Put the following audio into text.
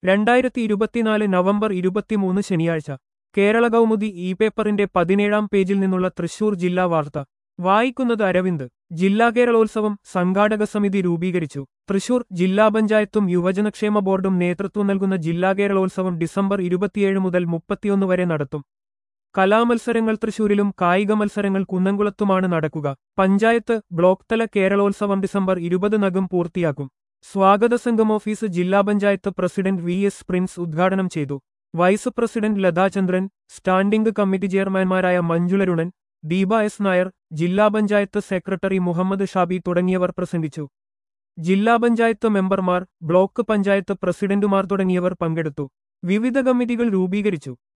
രണ്ടായിരത്തി ഇരുപത്തിനാല് നവംബർ ഇരുപത്തിമൂന്ന് ശനിയാഴ്ച കേരള കൗമുദി ഇ പേപ്പറിന്റെ പതിനേഴാം പേജിൽ നിന്നുള്ള തൃശൂർ ജില്ലാ വാർത്ത വായിക്കുന്നത് അരവിന്ദ് ജില്ലാ കേരളോത്സവം സംഘാടക സമിതി രൂപീകരിച്ചു തൃശൂർ ജില്ലാ പഞ്ചായത്തും യുവജനക്ഷേമ ബോർഡും നേതൃത്വം നൽകുന്ന ജില്ലാ കേരളോത്സവം ഡിസംബർ ഇരുപത്തിയേഴ് മുതൽ മുപ്പത്തിയൊന്ന് വരെ നടത്തും കലാമത്സരങ്ങൾ തൃശൂരിലും കായിക മത്സരങ്ങൾ കുന്നംകുളത്തുമാണ് നടക്കുക പഞ്ചായത്ത് ബ്ലോക്ക് തല കേരളോത്സവം ഡിസംബർ ഇരുപതിനകം പൂർത്തിയാക്കും സ്വാഗത സംഘം ഓഫീസ് ജില്ലാ panchayat president V S Prince ഉദ്ഘാടനം ചെയ്തു vice president Lathachandran standing committee ചെയർമാൻമാരായ മഞ്ജുളരുണൻ ദീപ എസ് നായർ ജില്ലാ പഞ്ചായത്ത് സെക്രട്ടറി മുഹമ്മദ് ഷാബി തുടങ്ങിയവർ പ്രസംഗിച്ചു ജില്ലാ പഞ്ചായത്ത് മെമ്പർമാർ ബ്ലോക്ക് പഞ്ചായത്ത് പ്രസിഡന്റുമാർ തുടങ്ങിയവർ പങ്കെടുത്തു വിവിധ കമ്മിറ്റികൾ രൂപീകരിച്ചു